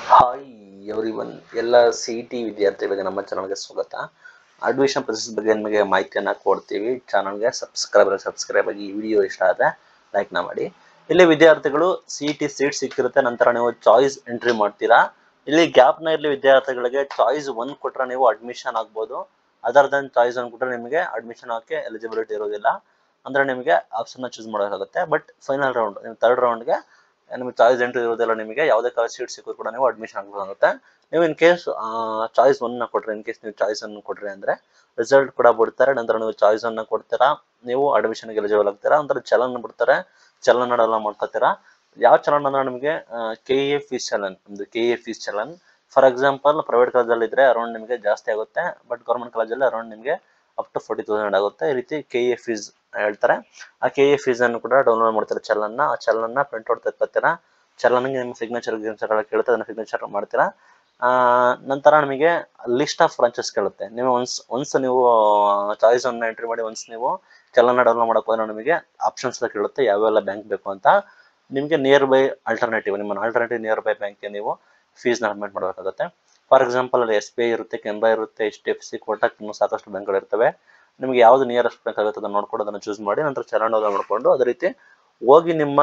hi everyone ಎಲ್ಲ C E T ವಿದ್ಯಾರ್ಥಿಗಳಿಗೆ ನಮ್ಮ ಚಾನಲ್ಗೆ ಸ್ವಾಗತ ಅಡ್ಮಿಷನ್ ಪ್ರೊಸೆಸ್ ಬಗ್ಗೆ ನಿಮಗೆ ಮಾಹಿತಿಯನ್ನು ಕೊಡ್ತೀವಿ ಚಾನಲ್ಗೆ ಸಬ್ಸ್ಕ್ರೈಬ್ ಸಬ್ಸ್ಕ್ರೈಬ್ ಆಗಿ ಈ ವಿಡಿಯೋ ಇಷ್ಟ ಆದರೆ ಲೈಕ್ನ ಮಾಡಿ ಇಲ್ಲಿ ವಿದ್ಯಾರ್ಥಿಗಳು ಸಿ ಇ ಟಿ ಸೀಟ್ ಸಿಕ್ಕಿರುತ್ತೆ ನಂತರ ನೀವು ಚಾಯ್ಸ್ ಎಂಟ್ರಿ ಮಾಡ್ತೀರಾ ಇಲ್ಲಿ ಗ್ಯಾಪ್ನ ಇರಲಿ ವಿದ್ಯಾರ್ಥಿಗಳಿಗೆ ಚಾಯ್ಸ್ ಒನ್ ಕೊಟ್ಟರೆ ನೀವು ಅಡ್ಮಿಷನ್ ಆಗ್ಬೋದು ಅದರ್ ದನ್ ಚಾಯ್ಸ್ ಒನ್ ಕೊಟ್ಟರೆ ನಿಮಗೆ ಅಡ್ಮಿಷನ್ ಆಗೋಕ್ಕೆ ಎಲಿಜಿಬಿಲಿಟಿ ಇರೋದಿಲ್ಲ ಅಂದರೆ ನಿಮಗೆ ಆಪ್ಷನ್ನ ಚೂಸ್ ಮಾಡಬೇಕಾಗುತ್ತೆ ಬಟ್ ಫೈನಲ್ ರೌಂಡ್ ನೀವು ತರ್ಡ್ ರೌಂಡ್ಗೆ ನಿಮಗೆ ಚಾಯ್ಸ್ ಎಂಟ್ರಿ ಇರೋದಿಲ್ಲ ನಿಮಗೆ ಯಾವುದೇ ಕಾಲೇಜ್ ಸೀಟ್ ಸಿಕ್ಕರೂ ಕೂಡ ನೀವು ಅಡ್ಮಿಷನ್ ಆಗಬೇಕಾಗುತ್ತೆ ನೀವು ಇನ್ ಕೇಸ್ ಚಾಯ್ಸ್ ಒನ್ನ ಕೊಟ್ರಿ ಇನ್ ಕೇಸ್ ನೀವು ಚಾಯ್ಸ್ ಅನ್ನು ಕೊಟ್ರಿ ಅಂದರೆ ರಿಸಲ್ಟ್ ಕೂಡ ಬಿಡ್ತಾರೆ ನಂತರ ನೀವು ಚಾಯ್ಸ್ ಅನ್ನ ಕೊಡ್ತೀರಾ ನೀವು ಅಡ್ಮಿಷನ್ಗೆ ಎಲಿಜಿಬಲ್ ಆಗ್ತೀರಾ ನಂತರ ಚಲನ್ ಬಿಡ್ತಾರೆ ಚಲನ್ ಎಲ್ಲ ಮಾಡ್ಕೋತೀರಾ ಯಾವ ಚಲನ್ ಅಂದ್ರೆ ನಿಮಗೆ ಕೆ ಎ ಫೀಸ್ ಚಲನ್ ನಮ್ದು K A fees challan for example private ಕಾಲೇಜಲ್ಲಿ ಇದ್ರೆ ಅರೌಂಡ್ ನಿಮಗೆ ಜಾಸ್ತಿ ಆಗುತ್ತೆ ಬಟ್ ಗೌರ್ಮೆಂಟ್ ಕಾಲೇಜಲ್ಲಿ ಅರೌಂಡ್ ನಿಮಗೆ ಅಪ್ ಟು ಫೋರ್ಟಿ ತೌಸಂಡ್ ಆಗುತ್ತೆ ಈ ರೀತಿ ಕೆ ಎ ಫೀಸ್ ಹೇಳ್ತಾರೆ ಆ ಕೆ ಎ ಫೀಸ್ ಅನ್ನು ಕೂಡ ಡೌನ್ಲೋಡ್ ಮಾಡ್ತಾರೆ ಚಲನ್ನ ಆ ಚಲನ್ನ ಪ್ರಿಂಟ್ ಔಟ್ ತೆಕ್ಕೊತೀರಾ ಚಲನ್ಗೆ ನಿಮ್ಮ ಸಿಗ್ನೇಚರ್ ಗಿಗ್ನೇಚರ್ ಎಲ್ಲ ಕೇಳುತ್ತೆ ಅದನ್ನ ಸಿಗ್ನೇಚರ್ ಮಾಡ್ತೀರಾ ಆ, ನಂತರ ನಿಮಗೆ ಲಿಸ್ಟ್ ಆಫ್ ಬ್ರಾಂಚಸ್ ಕೇಳುತ್ತೆ ನೀವು ಒನ್ಸ್ ಒನ್ಸ್ ನೀವು ಚಾಯ್ಸ್ ಅನ್ನ ಎಂಟ್ರಿ ಮಾಡಿ ಒನ್ಸ್ ನೀವು ಚಲನ ಡೌನ್ಲೋಡ್ ಮಾಡಕ್ ಹೋದ್ರೆ ನಿಮಗೆ ಆಪ್ಷನ್ಸ್ ಎಲ್ಲ ಕೇಳುತ್ತೆ ಯಾವೆಲ್ಲ ಬ್ಯಾಂಕ್ ಬೇಕು ಅಂತ ನಿಮಗೆ ನಿಯರ್ ಬೈ ಆಲ್ಟರ್ನೇಟಿವ್ ನಿಮ್ಮ ಆಲ್ಟರ್ನೇಟಿವ್ ನಿಯರ್ ಬೈ ಬ್ಯಾಂಕ್ಗೆ ನೀವು ಫೀಸ್ನ ಅಡ್ಮಿಟ್ ಮಾಡಬೇಕಾಗುತ್ತೆ ಫಾರ್ ಎಕ್ಸಾಂಪಲ್ ಅಲ್ಲಿ ಎಸ್ ಬಿ ಐ ಇರುತ್ತೆ ಕೆನರಾ ಇರುತ್ತೆ H D F C Kotak ಇನ್ನೂ ಸಾಕಷ್ಟು ಬ್ಯಾಂಕ್ಗಳು ಇರ್ತವೆ ನಿಮಗೆ ಯಾವ್ದು ನಿಯರೆಸ್ಟ್ ಬ್ಯಾಂಕ್ ಆಗುತ್ತೆ ಅದನ್ನು ನೋಡ್ಕೊಂಡು ಅದನ್ನು ಚೂಸ್ ಮಾಡಿ ನಂತರ ಚಲನ್ ಡೌನ್ಲೋಡ್ ಮಾಡಿಕೊಂಡು ಅದೇ ರೀತಿ ಹೋಗಿ ನಿಮ್ಮ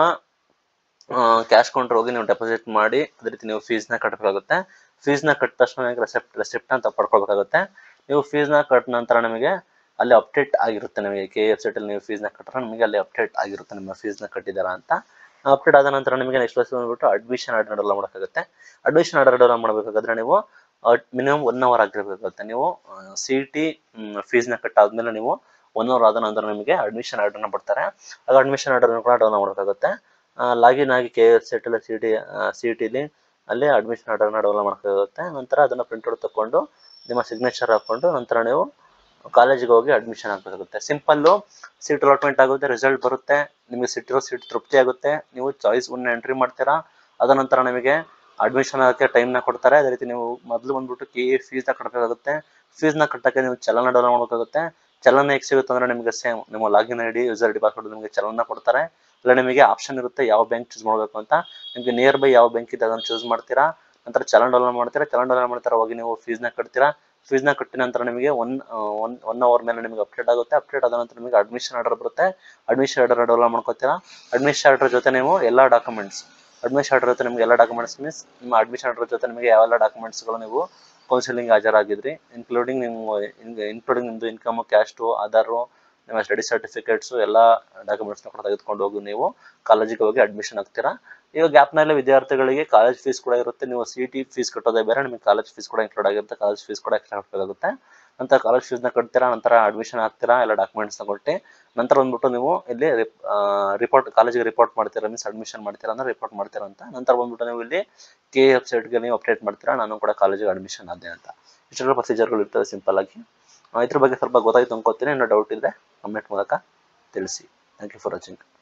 ಕ್ಯಾಶ್ ಕೌಂಟರ್ ಹೋಗಿ ನೀವು ಡೆಪಾಸಿಟ್ ಮಾಡಿ ಅದೇ ರೀತಿ ನೀವು ಫೀಸ್ನ ಕಟ್ಟಬೇಕಾಗುತ್ತೆ ಫೀಸ್ನ ಕಟ್ಟ ತಕ್ಷಣ ನಿಮಗೆ ರೆಸಿಪ್ಟ್ ರೆಸಿಪ್ಟ್ ಅಂತ ಪಡ್ಕೊಳ್ಬೇಕಾಗುತ್ತೆ ನೀವು ಫೀಸ್ನ ಕಟ್ಟ ನಂತರ ನಿಮಗೆ ಅಲ್ಲಿ ಅಪ್ಡೇಟ್ ಆಗಿರುತ್ತೆ ನಿಮಗೆ ಕೆ ಎಫ್ ಸೆಟಲ್ಲಿ ನೀವು ಫೀಸ್ನ ಕಟ್ಟರೆ ನಿಮಗೆ ಅಲ್ಲಿ ಅಪ್ಡೇಟ್ ಆಗಿರುತ್ತೆ ನಿಮ್ಮ ಫೀಸ್ನ ಕಟ್ಟಿದ್ದೀರಾ ಅಂತ ಅಪ್ಡೇಟ್ ಆದ ನಂತರ ನಿಮಗೆ ನೆಕ್ಸ್ಟ್ ವರ್ಷ ಬಂದ್ಬಿಟ್ಟು ಅಡ್ಮಿಷನ್ ಆರ್ಡರ್ ಡೌನ್ಲೋಡ್ ಮಾಡೋಕ್ಕಾಗುತ್ತೆ ಅಡ್ಮಿಷನ್ ಆರ್ಡರ್ ಡೌನ್ಲೋಡ್ ಮಾಡಬೇಕಾದ್ರೆ ನೀವು ಮಿನಿಮಮ್ ಒನ್ ಅವರ್ ಆಗಿರಬೇಕಾಗುತ್ತೆ ನೀವು ಸಿ ಟಿ ಫೀಸ್ನ ಕಟ್ಟಾದ್ಮೇಲೆ ನೀವು ಒನ್ ಅವರ್ ಆದ ನಂತರ ನಿಮಗೆ ಅಡ್ಮಿಷನ್ ಆರ್ಡರ್ನ ಬಿಡ್ತಾರೆ ಆಗ ಅಡ್ಮಿಷನ್ ಆರ್ಡರ್ನ ಕೂಡ ಡೌನ್ಲೋಡ್ ಮಾಡಬೇಕಾಗುತ್ತೆ ಲಾಗಿನ್ ಆಗಿ ಕೆ ಎಸ್ ಸೆಟಲ್ ಸಿ ಟಿ ಸಿ ಟಿಲಿ ಅಲ್ಲಿ ಅಡ್ಮಿಷನ್ ಆರ್ಡರ್ನ ಡೌನ್ಲೋಡ್ ಮಾಡೋಕ್ಕಾಗುತ್ತೆ ನಂತರ ಅದನ್ನು ಪ್ರಿಂಟ್ಔಟ್ ತಗೊಂಡು ನಿಮ್ಮ ಸಿಗ್ನೇಚರ್ ಹಾಕ್ಕೊಂಡು ನಂತರ ನೀವು ಕಾಲೇಜಿಗೆ ಹೋಗಿ ಅಡ್ಮಿಷನ್ ಆಗಬೇಕಾಗುತ್ತೆ ಸಿಂಪಲ್ಲು ಸೀಟ್ ಅಲಾಟ್ಮೆಂಟ್ ಆಗುತ್ತೆ ರಿಸಲ್ಟ್ ಬರುತ್ತೆ ನಿಮಗೆ ಸಿಟ್ಟಿರೋ ಸೀಟ್ ತೃಪ್ತಿ ಆಗುತ್ತೆ ನೀವು ಚಾಯ್ಸ್ ಒನ್ನ ಎಂಟ್ರಿ ಮಾಡ್ತೀರಾ ಅದ ನಂತರ ನಿಮಗೆ ಅಡ್ಮಿಷನ್ ಆಗೋಕ್ಕೆ ಟೈಮ್ನ ಕೊಡ್ತಾರೆ ಅದೇ ರೀತಿ ನೀವು ಮೊದಲು ಬಂದ್ಬಿಟ್ಟು ಕೆ ಎ ಫೀಸ್ನ ಕಟ್ಟಬೇಕಾಗುತ್ತೆ ಫೀಸ್ನ ಕಟ್ಟಕ್ಕೆ ನೀವು ಚಲನ ಡೌನ್ಲೋಡ್ ಮಾಡಬೇಕಾಗುತ್ತೆ ಚಲನ ಹೇಗೆ ಸಿಗುತ್ತೆ ಅಂದ್ರೆ ನಿಮಗೆ ಸೇಮ್ ನಿಮ್ಮ login I D user I D password ನಿಮಗೆ ಚಲನ ಕೊಡ್ತಾರೆ ಇಲ್ಲ ನಿಮಗೆ ಆಪ್ಷನ್ ಇರುತ್ತೆ ಯಾವ ಬ್ಯಾಂಕ್ ಚೂಸ್ ಮಾಡಬೇಕು ಅಂತ ನಿಮಗೆ ನಿಯರ್ ಬೈ ಯಾವ ಬ್ಯಾಂಕ್ ಇದೆ ಅದನ್ನು ಚೂಸ್ ಮಾಡ್ತೀರಾ ನಂತರ ಚಲನ್ ಡೌನ್ಲೋಡ್ ಮಾಡ್ತೀರಾ ಚಲನ್ ಡೌನ್ಲೋಡ್ ಮಾಡ್ತೀರಾ ಹೋಗಿ ನೀವು ಫೀಸ್ನ ಕಟ್ತೀರಾ ಫೀಸ್ನ ಕಟ್ಟಿದ ನಂತರ ನಿಮಗೆ ಒನ್ ಒನ್ ಒನ್ ಅವರ್ ಮೇಲೆ ನಿಮಗೆ ಅಪ್ಡೇಟ್ ಆಗುತ್ತೆ ಅಪ್ಡೇಟ್ ಆದ ನಂತರ ನಿಮಗೆ ಅಡ್ಮಿಷನ್ ಆರ್ಡರ್ ಬರುತ್ತೆ ಅಡ್ಮಿಷನ್ ಆರ್ಡರ್ ಡೌನ್ಲೋಡ್ ಮಾಡ್ಕೋತೀರಾ ಅಡ್ಮಿಷನ್ ಆರ್ಡರ್ ಜೊತೆ ನೀವು ಎಲ್ಲ ಡಾಕ್ಯುಮೆಂಟ್ಸ್ ಅಡ್ಮಿಷನ್ ಆರ್ಡರ್ ಜೊತೆ ನಿಮಗೆ ಎಲ್ಲ ಡಾಕ್ಯುಮೆಂಟ್ಸ್ ಮೀನ್ಸ್ ನಿಮ್ಮ ಅಡ್ಮಿಷನ್ ಆರ್ಡರ್ ಜೊತೆ ನಿಮಗೆ ಯಾವೆಲ್ಲ ಡಾಕ್ಯುಮೆಂಟ್ಸ್ಗಳು ನೀವು ಕೌನ್ಸಿಲಿಂಗ್ ಹಾಜರಾಗಿದ್ರಿ ಇನ್ಕ್ಲೂಡಿಂಗ್ ನಿಮ್ಮ ಇನ್ಕ್ಲೂಡಿಂಗ್ ನಿಮ್ಮದು ಇನ್ಕಮ್ ಕ್ಯಾಸ್ಟು ಆಧಾರು ನಿಮ್ಮ ಸ್ಟಡಿ ಸರ್ಟಿಫಿಕೇಟ್ಸು ಎಲ್ಲ ಡಾಕ್ಯುಮೆಂಟ್ಸ್ನ ಕೂಡ ತೆಗೆದುಕೊಂಡು ಹೋಗಿ ನೀವು ಕಾಲೇಜಿಗೆ ಹೋಗಿ ಅಡ್ಮಿಷನ್ ಆಗ್ತೀರಾ ಈಗ ಗ್ಯಾಪ್ನಲ್ಲಿ ವಿದ್ಯಾರ್ಥಿಗಳಿಗೆ ಕಾಲೇಜ್ ಫೀಸ್ ಕೂಡ ಇರುತ್ತೆ ನೀವು ಸಿ ಟಿ ಫೀಸ್ ಕಟ್ಟೋದೇ ಬೇರೆ ನಿಮಗೆ ಕಾಲೇಜ್ ಫೀಸ್ ಕೂಡ ಇನ್ಕ್ಲೂಡ್ ಆಗಿರುತ್ತೆ ಕಾಲೇಜ್ ಫೀಸ್ ಕೂಡ ಎಕ್ಸ್ಟ್ರಾ ಕಟ್ಟಬೇಕಾಗುತ್ತೆ ನಂತರ ಕಾಲೇಜ್ ಫೀಸ್ನ ಕಟ್ತೀರಾ ನಂತರ ಅಡ್ಮಿಷನ್ ಆಗ್ತೀರಾ ಎಲ್ಲ ಡಾಕ್ಯುಮೆಂಟ್ಸ್ನ ಕೊಟ್ಟು ನಂತರ ಬಂದ್ಬಿಟ್ಟು ನೀವು ಇಲ್ಲಿ ರಿಪೋರ್ಟ್ ಕಾಲೇಜಿಗೆ ರಿಪೋರ್ಟ್ ಮಾಡ್ತೀರಾ ಮೀನ್ಸ್ ಅಡ್ಮಿಷನ್ ಮಾಡ್ತೀರಾ ಅಂದ್ರೆ ರಿಪೋರ್ಟ್ ಮಾಡ್ತೀರಾ ಅಂತ ನಂತರ ಬಂದ್ಬಿಟ್ಟು ನೀವು ಇಲ್ಲಿ ಕೆ ವೆಬ್ಸೈಟ್ಗೆ ನೀವು ಅಪ್ಡೇಟ್ ಮಾಡ್ತೀರಾ ನಾನು ಕೂಡ ಕಾಲೇಜಿಗೆ ಅಡ್ಮಿಷನ್ ಆದೆ ಅಂತ ಇಷ್ಟೆಲ್ಲ ಪ್ರೊಸೀಜರ್ಗಳು ಇರ್ತವೆ ಸಿಂಪಲ್ ಆಗಿ ಆ, ಇದ್ರ ಬಗ್ಗೆ ಸ್ವಲ್ಪ ಗೊತ್ತಾಯ್ತು ಅನ್ಕೋತೀನಿ ಇನ್ನೂ ಡೌಟ್ ಇದ್ದರೆ ಕಮೆಂಟ್ ಮೂಲಕ ತಿಳಿಸಿ ಥ್ಯಾಂಕ್ ಯು ಫಾರ್ ವಾಚಿಂಗ್